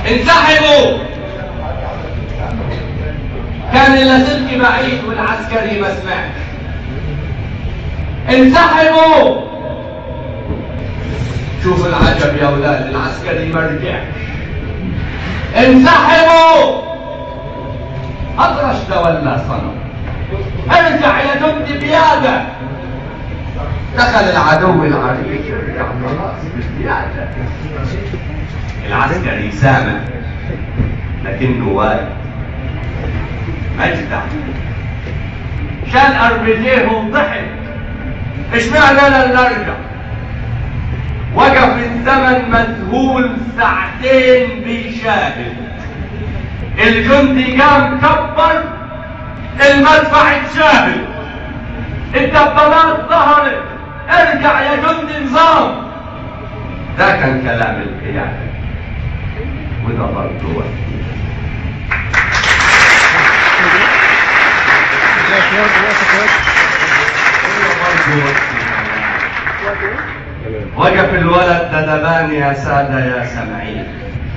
انسحبوا كان اللاسلكي بعيد والعسكري ما سمعش انسحبوا شوف العجب يا اولاد العسكري ما رجعش انسحبوا اطرش تولى صنم ارجع يا جندي بياده دخل العدو العريش ورجع خلاص بالزياده العسكري سامع لكنه واقف مجدع شال اربجيه وضحك اشمعنى انا اللي ارجع وقف الزمن مذهول ساعتين بيشاهد الجندي قام كبر المدفع اتشاهد الدبابات ظهرت ارجع يا جندي نظام ده كان كلام القيادة وده برضه وقت وقف الولد دبان يا سادة يا سمعين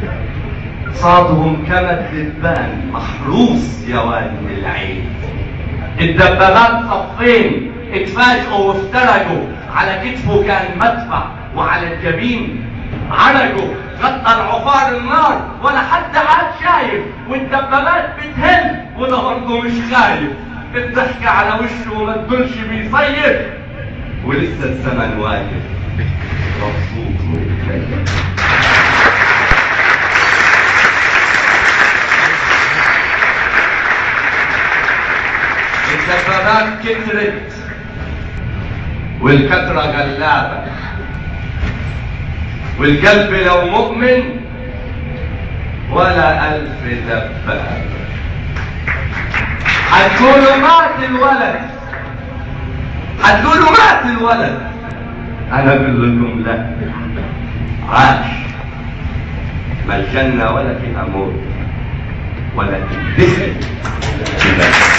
صادهم كما الدبان محروس يا واد العين الدبابات صفين اتفاجئوا وافترقوا على كتفه كان مدفع وعلى الجبين عرجوا غطى العفار النار ولا حد عاد شايف والدبابات بتهل وده برضه مش خايف الضحكة على وشه وما تقولش بيصيف ولسه الزمن واقف مبسوط ويتكلم الدبابات كترت والكترة غلابة والقلب لو مؤمن ولا ألف دبابة هتقولوا مات الولد هتقولوا مات الولد انا بقول لكم لا عاش ما الجنة ولا فيها موت ولا تدخل